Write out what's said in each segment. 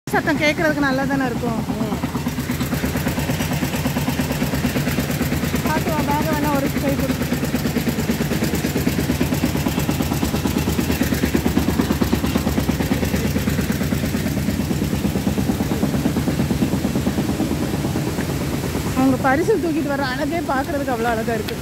சத்தம் கேட்கறதுக்கு நல்லா தானே இருக்கும் பார்த்து வா பேக வேணா ஒரு கை கொடு அவங்க பரிசல் தூக்கிட்டு வர அழகே பார்க்கறதுக்கு அவ்வளோ அழகா இருக்கு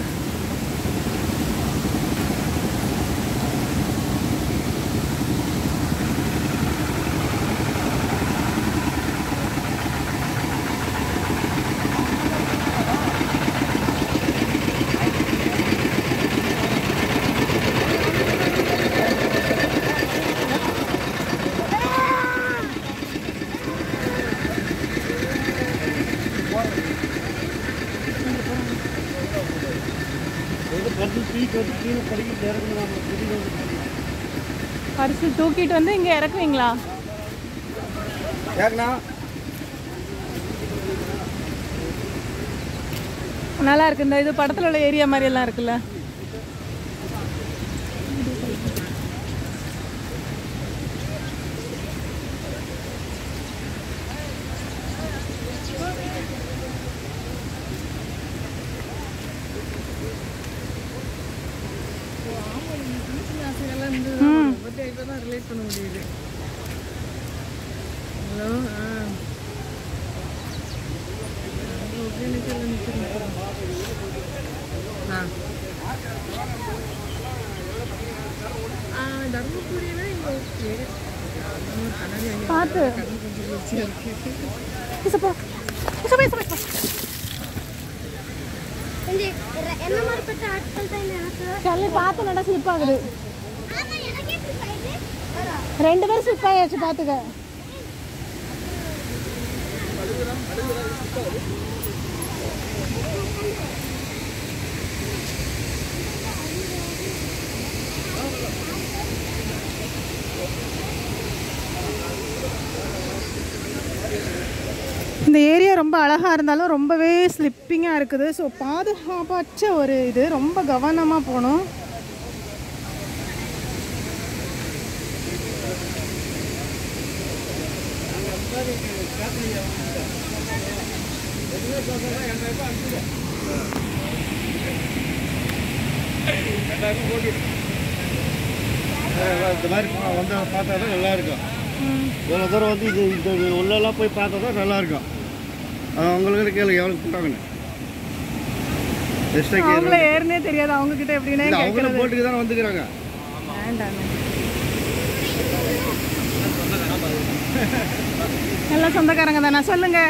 பரிசல் தூக்கிட்டு வந்து இங்கே இறக்குவீங்களா ஏங்கண்ணா நல்லா இருக்கு இந்த இது படத்துல உள்ள ஏரியா மாதிரி எல்லாம் இருக்குல்ல ம். ரிலேட் பண்ண முடியுது ஹலோ ஆ ஒகேனக்கல்ல நிற்கிறேன் ஆ ஆ தர்மபுரினா இங்கே ஓகே கண்ணாடி அங்கே பார்த்து கொஞ்சம் குளிர்ச்சியாக இருக்கு இசப்பா இசப்பா இசப்பா இசப்பா. கொஞ்சம் எ- என்ன மாதிரிப்பட்ட ஆட்கள் தான் எனக்கு கல்லு பார்த்து நட ஸ்லிப் ஆகுது ஆமா எனக்கே இப்படி சைடு ரெண்டு பேரும் ஸ்லிப் ஆயாச்சு பார்த்துக்க இந்த ஏரியா ரொம்ப அழகாக இருந்தாலும் ரொம்பவே ஸ்லிப்பிங்காக இருக்குது ஸோ பாதுகாப்பற்ற ஒரு இது ரொம்ப கவனமாக போகணும் இந்த மாதிரி பா- வந்து பார்த்தா தான் நல்லா இருக்கும் இவ்வளோ தூரம் வந்து இது இந்த உள்ளெல்லாம் போய் பார்த்தா தான் நல்லா இருக்கும் அது அவங்களுக்கு கேளு எவ்வளோ போட்டாங்கன்னு எக்ஸ்ட்ரா அவங்கள ஏறுனே தெரியாது அவங்க கிட்ட எப்படின்னே இல்லை அவங்களும் கேட்கறது போட்டுக்கு தானே வந்துக்கிறாங்க வேண்டாம் எல்லாம் சொந்தக்காரங்க தானே சொல்லுங்க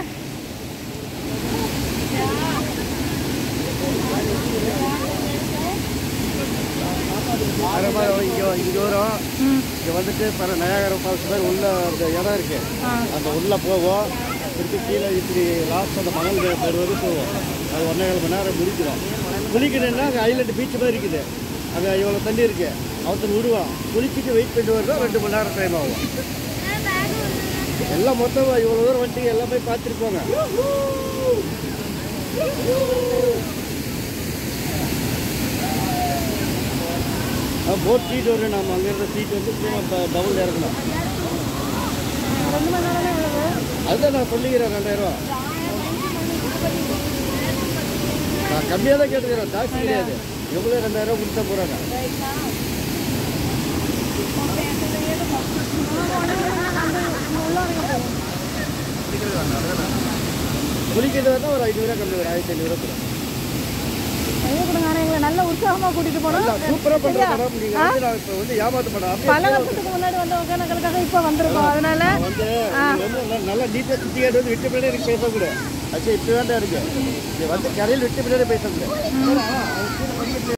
அதே மாதிரி இங்கே இங்கே வரும் ம் இங்கே வந்துட்டு பல நயாகரம் ஃபால்ஸ் மாதிரி உள்ள அந்த இடம் இருக்கு ஆ அந்த உள்ளே போவோம் திருப்பி கீழே இப்படி லாஸ்ட் அந்த மணல் பெறுவது போவோம் அது ஒன்றே கால் மணி நேரம் முடிக்கிறோம் குளிக்கணும்னா அங்கே ஐலண்ட் பீச் மாதிரி இருக்குது அங்கே இவ்வளோ தண்ணி இருக்கு அவத்தன் விடுவான் குளிச்சுட்டு வெயிட் பண்ணிட்டு வரதான் ரெண்டு மணி நேரம் டைம் ஆகும் எல்லாம் மொத்தம் இவ்வளோ தூரம் வந்துட்டு எல்லாம் போய் பார்த்துட்டு போங்க போட் சீட் வரும் நம்ம அங்கே இருந்த சீட் வந்து சும்மா டபுள் இறக்கணும் ரெண்டு மணி நேரம் எவ்வளவு அதுதான் நான் சொல்லிக்கிறேன் ரெண்டாயிரம் ரூபா நான் கம்மியாக தான் கேட்டுக்கிறேன் ஜாஸ்தி கிடையாது எவ்வளோ ரெண்டாயிரம் ரூபா கொடுத்தா போகிறாங்க குளிக்கிறது வந்து ஒரு ஐநூறுரூவா கம்மி வரும் ஆயிரத்தி ஐநூறுரூவா தரும் கையை கொடுங்க ஆனால் எங்களை நல்ல உற்சாகமாக கூட்டிகிட்டு போனோம் சூப்பராக பண்ணுறேன் மேடம் நீங்கள் வந்து நான் இப்போ வந்து ஏமாற்ற மாட்டேன் பல வருஷத்துக்கு முன்னாடி வந்து ஒகேனக்கலுக்காக இப்போ வந்திருக்கோம் அதனால வந்து நீங்க வந்து நல்லா- நல்லா நீட்டாக சுற்றி கேட்டு வந்து விட்டு பின்னாடி எனக்கு பேசக்கூடாது ஆக்சுவலி இப்போ வேண்டாம் இருக்கு இங்க வந்து கரையில் விட்டு பின்னாடி பேசக்கூடாது